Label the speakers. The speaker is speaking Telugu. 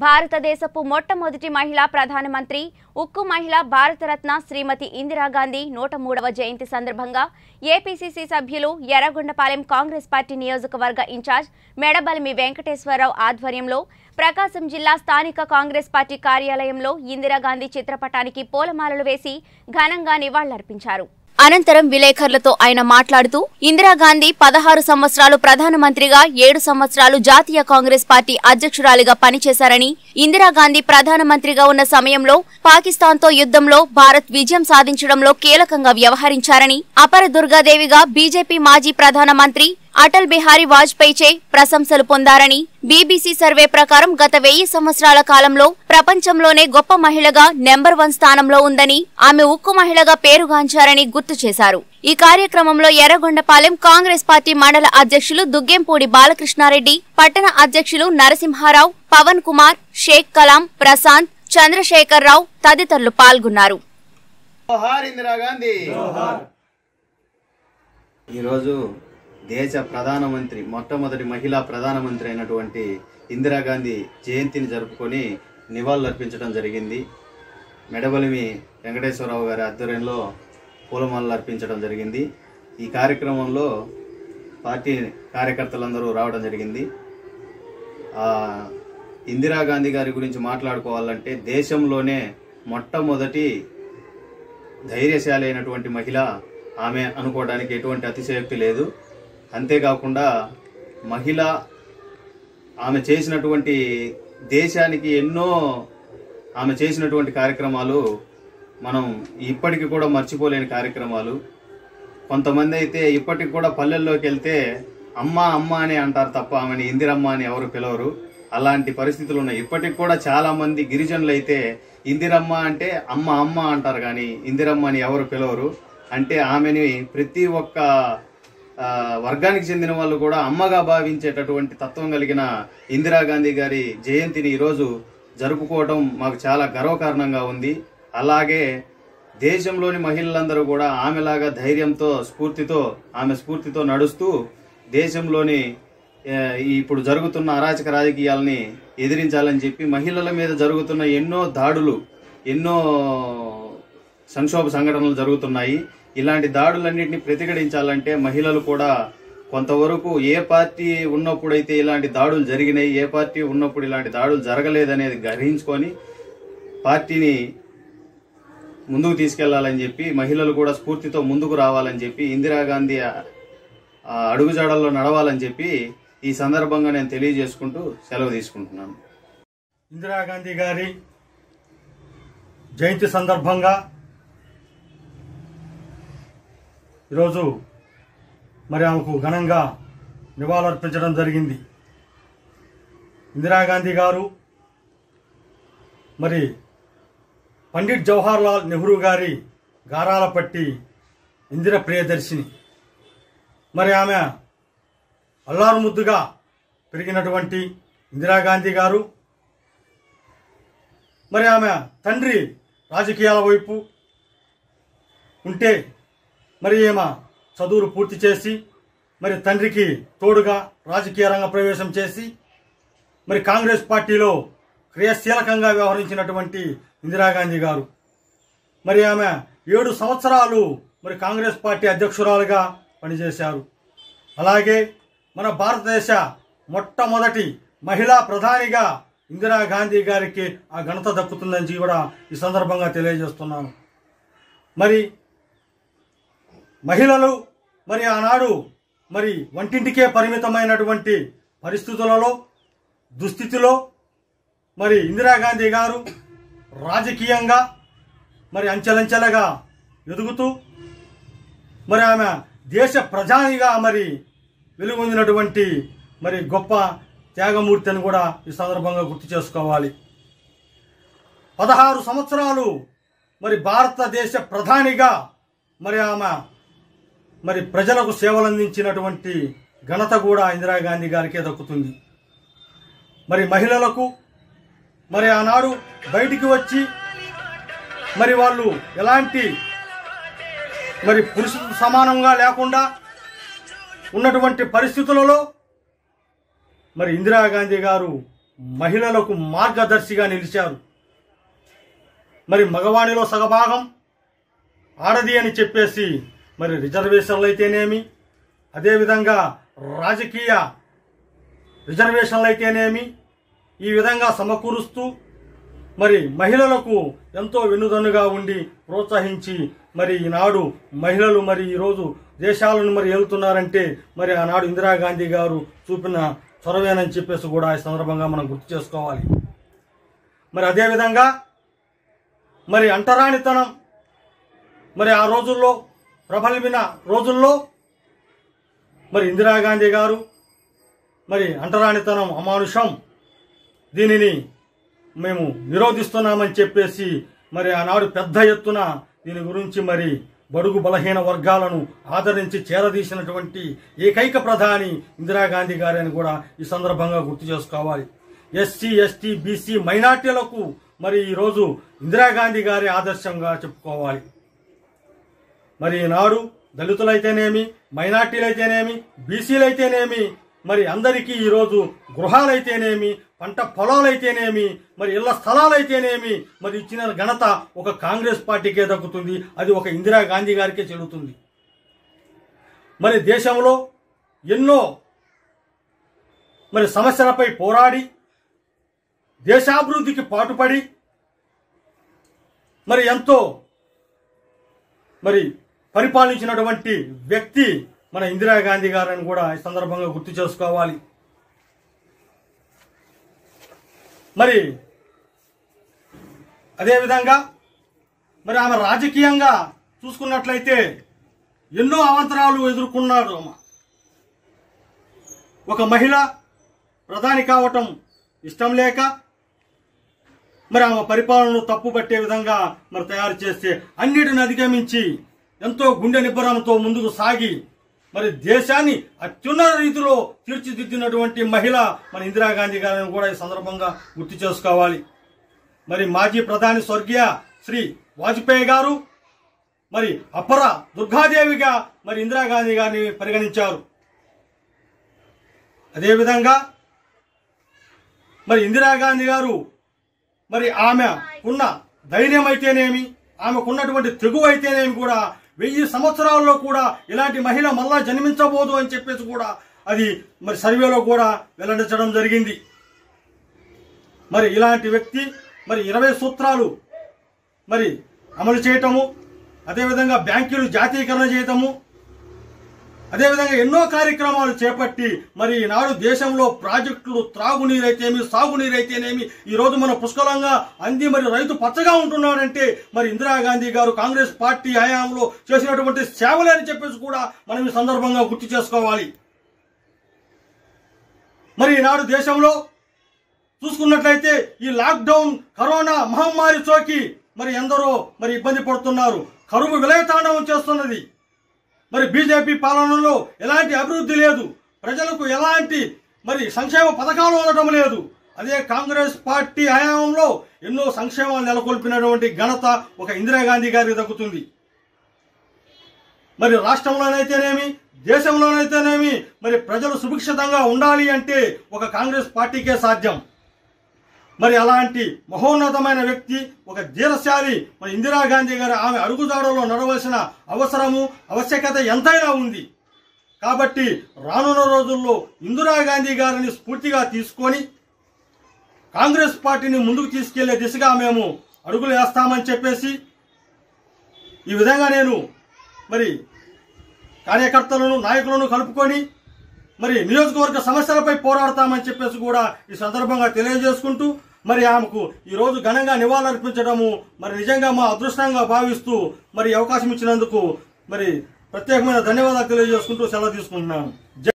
Speaker 1: భారతదేశపు మొట్టమొదటి మహిళా ప్రధానమంత్రి ఉక్కు మహిళ భారతరత్న శ్రీమతి ఇందిరాగాంధీ నూట మూడవ జయంతి సందర్భంగా ఏపీసీసీ సభ్యులు ఎర్రగొండపాలెం కాంగ్రెస్ పార్టీ నియోజకవర్గ ఇన్ఛార్జ్ మెడబలిమి వెంకటేశ్వరరావు ఆధ్వర్యంలో ప్రకాశం జిల్లా స్థానిక కాంగ్రెస్ పార్టీ కార్యాలయంలో ఇందిరాగాంధీ చిత్రపటానికి పూలమాలలు వేసి ఘనంగా నివాళులర్పించారు అనంతరం విలేకరులతో ఆయన మాట్లాడుతూ ఇందిరాగాంధీ పదహారు సంవత్సరాలు ప్రధానమంత్రిగా ఏడు సంవత్సరాలు జాతీయ కాంగ్రెస్ పార్టీ అధ్యక్షురాలిగా పనిచేశారని ఇందిరాగాంధీ ప్రధానమంత్రిగా ఉన్న సమయంలో పాకిస్తాన్తో యుద్ధంలో భారత్ విజయం సాధించడంలో కీలకంగా వ్యవహరించారని అపర దుర్గాదేవిగా బీజేపీ మాజీ ప్రధానమంత్రి అటల్ బిహారీ వాజ్పేయి చే ప్రశంసలు పొందారని బీబీసీ సర్వే ప్రకారం గత వెయ్యి సంవత్సరాల కాలంలో ప్రపంచంలోనే గొప్ప మహిళగా నెంబర్ వన్ స్థానంలో ఉందని ఆమె ఉక్కు మహిళగా పేరుగాంచారని గుర్తు చేశారు ఈ కార్యక్రమంలో ఎర్రగొండపాలెం కాంగ్రెస్ పార్టీ మండల అధ్యక్షులు దుగ్గెంపూడి బాలకృష్ణారెడ్డి పట్టణ అధ్యక్షులు నరసింహారావు పవన్ కుమార్ షేక్ కలాం ప్రశాంత్ చంద్రశేఖరరావు తదితరులు పాల్గొన్నారు
Speaker 2: జోహార్ ఇందిరాగాంధీ ఈరోజు దేశ ప్రధానమంత్రి మొట్టమొదటి మహిళా ప్రధానమంత్రి అయినటువంటి ఇందిరాగాంధీ జయంతిని జరుపుకొని నివాళులర్పించడం జరిగింది మెడబలిమి వెంకటేశ్వరరావు గారి ఆధ్వర్యంలో పూలమాలలు అర్పించడం జరిగింది ఈ కార్యక్రమంలో పార్టీ కార్యకర్తలందరూ రావడం జరిగింది ఆ, ఇందిరాగాంధీ గారి గురించి మాట్లాడుకోవాలంటే దేశంలోనే మొట్టమొదటి ధైర్యశాలి అయినటువంటి మహిళ ఆమె అనుకోవడానికి ఎటువంటి అతిశయోక్తి లేదు అంతేకాకుండా మహిళ ఆమె చేసినటువంటి దేశానికి ఎన్నో ఆమె చేసినటువంటి కార్యక్రమాలు మనం ఇప్పటికి కూడా మర్చిపోలేని కార్యక్రమాలు కొంతమంది అయితే ఇప్పటికి కూడా పల్లెల్లోకి వెళ్తే అమ్మ అమ్మ అని అంటారు తప్ప ఆమెని ఇందిరమ్మ అని ఎవరు పిలవరు అలాంటి పరిస్థితులు ఉన్నాయి ఇప్పటికి కూడా చాలా మంది గిరిజనులు అయితే ఇందిరమ్మ అంటే అమ్మ అమ్మ అంటారు కానీ ఇందిరమ్మ అని ఎవరు పిలవరు అంటే ఆమెని ప్రతి ఒక్క ఆ, వర్గానికి చెందిన వాళ్ళు కూడా అమ్మగా భావించేటటువంటి తత్వం కలిగిన ఇందిరాగాంధీ గారి జయంతిని ఈరోజు జరుపుకోవడం మాకు చాలా గర్వకారణంగా ఉంది అలాగే దేశంలోని మహిళలందరూ కూడా ఆమెలాగా ధైర్యంతో స్ఫూర్తితో ఆమె స్ఫూర్తితో నడుస్తూ దేశంలోని ఆ, ఈ ఇప్పుడు జరుగుతున్న అరాచక రాజకీయాలని ఎదిరించాలని చెప్పి మహిళల మీద జరుగుతున్న ఎన్నో దాడులు ఎన్నో సంక్షోభ సంఘటనలు జరుగుతున్నాయి ఇలాంటి దాడులన్నింటినీ ప్రతిఘటించాలంటే మహిళలు కూడా కొంతవరకు ఏ పార్టీ ఉన్నప్పుడైతే ఇలాంటి దాడులు జరిగినాయి ఏ పార్టీ ఉన్నప్పుడు ఇలాంటి దాడులు జరగలేదనేది గ్రహించుకొని పార్టీని ముందుకు తీసుకెళ్లాలని చెప్పి మహిళలు కూడా స్ఫూర్తితో ముందుకు రావాలని చెప్పి ఇందిరాగాంధీ ఆ, ఆ అడుగుజాడల్లో నడవాలని చెప్పి ఈ సందర్భంగా నేను తెలియజేసుకుంటూ సెలవు తీసుకుంటున్నాను
Speaker 3: ఇందిరాగాంధీ గారి జయంతి సందర్భంగా ఈరోజు మరి ఆమెకు ఘనంగా నివాళులర్పించడం జరిగింది ఇందిరాగాంధీ గారు మరి పండిట్ జవహర్లాల్ నెహ్రూ గారి గారాల పట్టి ఇందిర ప్రియదర్శిని మరి ఆమె అల్లారు ముద్దుగా పెరిగినటువంటి ఇందిరాగాంధీ గారు మరి ఆమె తండ్రి రాజకీయాల వైపు ఉంటే మరి ఈమె చదువులు పూర్తి చేసి మరి తండ్రికి తోడుగా రాజకీయ రంగ ప్రవేశం చేసి మరి కాంగ్రెస్ పార్టీలో క్రియాశీలకంగా వ్యవహరించినటువంటి ఇందిరాగాంధీ గారు మరి ఆమె ఏడు సంవత్సరాలు మరి కాంగ్రెస్ పార్టీ అధ్యక్షురాలుగా పనిచేశారు అలాగే మన భారతదేశ మొట్టమొదటి మహిళా ప్రధానిగా ఇందిరాగాంధీ గారికి ఆ ఘనత దక్కుతుందని కూడా ఈ సందర్భంగా తెలియజేస్తున్నాను మరి మహిళలు మరి ఆనాడు మరి వంటింటికే పరిమితమైనటువంటి పరిస్థితులలో దుస్థితిలో మరి ఇందిరాగాంధీ గారు రాజకీయంగా మరి అంచెలంచెలుగా ఎదుగుతూ మరి ఆమె దేశ ప్రధానిగా మరి వెలుగొందినటువంటి మరి గొప్ప త్యాగమూర్తి అని కూడా ఈ సందర్భంగా గుర్తు చేసుకోవాలి పదహారు సంవత్సరాలు మరి భారతదేశ ప్రధానిగా మరి ఆమె మరి ప్రజలకు సేవలు అందించినటువంటి ఘనత కూడా ఇందిరాగాంధీ గారికే దక్కుతుంది మరి మహిళలకు మరి ఆనాడు బయటికి వచ్చి మరి వాళ్ళు ఎలాంటి మరి పురుషులకు సమానంగా లేకుండా ఉన్నటువంటి పరిస్థితులలో మరి ఇందిరాగాంధీ గారు మహిళలకు మార్గదర్శిగా నిలిచారు మరి మగవాణిలో సగభాగం ఆడది అని చెప్పేసి మరి రిజర్వేషన్లు అయితేనేమి అదేవిధంగా రాజకీయ రిజర్వేషన్లు అయితేనేమి ఈ విధంగా సమకూరుస్తూ మరి మహిళలకు ఎంతో వెన్నుదన్నుగా ఉండి ప్రోత్సహించి మరి ఈనాడు మహిళలు మరి ఈరోజు దేశాలను మరి వెళ్తున్నారంటే మరి ఆనాడు ఇందిరాగాంధీ గారు చూపిన చొరవేనని చెప్పేసి కూడా ఈ సందర్భంగా మనం గుర్తు చేసుకోవాలి మరి అదేవిధంగా మరి అంటరానితనం మరి ఆ రోజుల్లో ప్రబలిమిన రోజుల్లో మరి ఇందిరాగాంధీ గారు మరి అంటరానితనం అమానుషం దీనిని మేము నిరోధిస్తున్నామని చెప్పేసి మరి ఆనాడు పెద్ద ఎత్తున దీని గురించి మరి బడుగు బలహీన వర్గాలను ఆదరించి చేరదీసినటువంటి ఏకైక ప్రధాని ఇందిరాగాంధీ గారి అని కూడా ఈ సందర్భంగా గుర్తు చేసుకోవాలి ఎస్సీ ఎస్టీ బీసీ మైనార్టీలకు మరి ఈరోజు ఇందిరాగాంధీ గారి ఆదర్శంగా చెప్పుకోవాలి మరి ఈనాడు దళితులైతేనేమి మైనార్టీలైతేనేమి బీసీలైతేనేమి మరి అందరికీ ఈరోజు గృహాలైతేనేమి పంట పొలాలైతేనేమి మరి ఇళ్ల స్థలాలైతేనేమి మరి ఇచ్చిన ఘనత ఒక కాంగ్రెస్ పార్టీకే దక్కుతుంది అది ఒక ఇందిరాగాంధీ గారికే చెల్లుతుంది మరి దేశంలో ఎన్నో మరి సమస్యలపై పోరాడి దేశాభివృద్ధికి పాటుపడి మరి ఎంతో మరి పరిపాలించినటువంటి వ్యక్తి మన ఇందిరాగాంధీ గారని కూడా ఈ సందర్భంగా గుర్తు చేసుకోవాలి మరి అదేవిధంగా మరి ఆమె రాజకీయంగా చూసుకున్నట్లయితే ఎన్నో అవంతరాలు ఎదుర్కొన్నారు ఆమె ఒక మహిళ ప్రధాని కావటం ఇష్టం లేక మరి ఆమె పరిపాలనను తప్పు పట్టే విధంగా మరి తయారు చేస్తే అన్నిటిని అధిగమించి ఎంతో గుండె నిబ్బరంతో ముందుకు సాగి మరి దేశాన్ని అత్యున్నత రీతిలో తీర్చిదిద్దినటువంటి మహిళ మన ఇందిరాగాంధీ గారిని కూడా ఈ సందర్భంగా గుర్తు చేసుకోవాలి మరి మాజీ ప్రధాని స్వర్గీయ శ్రీ వాజ్పేయి గారు మరి అపర దుర్గాదేవిగా మరి ఇందిరాగాంధీ గారిని పరిగణించారు అదేవిధంగా మరి ఇందిరాగాంధీ గారు మరి ఆమె ఉన్న ధైర్యం అయితేనేమి ఆమెకున్నటువంటి తెగువ అయితేనేమి కూడా వెయ్యి సంవత్సరాల్లో కూడా ఇలాంటి మహిళ మళ్ళా జన్మించబోదు అని చెప్పేసి కూడా అది మరి సర్వేలో కూడా వెల్లడించడం జరిగింది మరి ఇలాంటి వ్యక్తి మరి ఇరవై సూత్రాలు మరి అమలు చేయటము అదేవిధంగా బ్యాంకులు జాతీయకరణ చేయటము అదేవిధంగా ఎన్నో కార్యక్రమాలు చేపట్టి మరి ఈనాడు దేశంలో ప్రాజెక్టులు త్రాగునీరైతేమి సాగునీరైతేనేమి ఈ రోజు మన పుష్కలంగా అంది మరి రైతు పచ్చగా ఉంటున్నాడంటే మరి ఇందిరాగాంధీ గారు కాంగ్రెస్ పార్టీ హయాంలో చేసినటువంటి సేవలే అని చెప్పేసి కూడా మనం ఈ సందర్భంగా గుర్తు చేసుకోవాలి మరి ఈనాడు దేశంలో చూసుకున్నట్లయితే ఈ లాక్డౌన్ కరోనా మహమ్మారి సోకి మరి ఎందరో మరి ఇబ్బంది పడుతున్నారు కరువు విలయతాండవం చేస్తున్నది మరి బీజేపీ పాలనలో ఎలాంటి అభివృద్ధి లేదు ప్రజలకు ఎలాంటి మరి సంక్షేమ పథకాలు ఉండటం లేదు అదే కాంగ్రెస్ పార్టీ హయాంలో ఎన్నో సంక్షేమాలు నెలకొల్పినటువంటి ఘనత ఒక ఇందిరాగాంధీ గారికి దక్కుతుంది మరి రాష్ట్రంలోనైతేనేమి దేశంలోనైతేనేమి మరి ప్రజలు సుభిక్షితంగా ఉండాలి అంటే ఒక కాంగ్రెస్ పార్టీకే సాధ్యం మరి అలాంటి మహోన్నతమైన వ్యక్తి ఒక ధీరశాలి మరి ఇందిరాగాంధీ గారి ఆమె అడుగుజాడలో నడవలసిన అవసరము ఆవశ్యకత ఎంతైనా ఉంది కాబట్టి రానున్న రోజుల్లో ఇందిరాగాంధీ గారిని స్ఫూర్తిగా తీసుకొని కాంగ్రెస్ పార్టీని ముందుకు తీసుకెళ్లే దిశగా మేము అడుగులు వేస్తామని చెప్పేసి ఈ విధంగా నేను మరి కార్యకర్తలను నాయకులను కలుపుకొని మరి నియోజకవర్గ సమస్యలపై పోరాడతామని చెప్పేసి కూడా ఈ సందర్భంగా తెలియజేసుకుంటూ మరి ఆమెకు ఈ రోజు ఘనంగా నివాళులర్పించడము మరి నిజంగా మా అదృష్టంగా భావిస్తూ మరి ఈ అవకాశం ఇచ్చినందుకు మరి ప్రత్యేకమైన ధన్యవాదాలు తెలియజేసుకుంటూ సెలవు తీసుకుంటున్నాను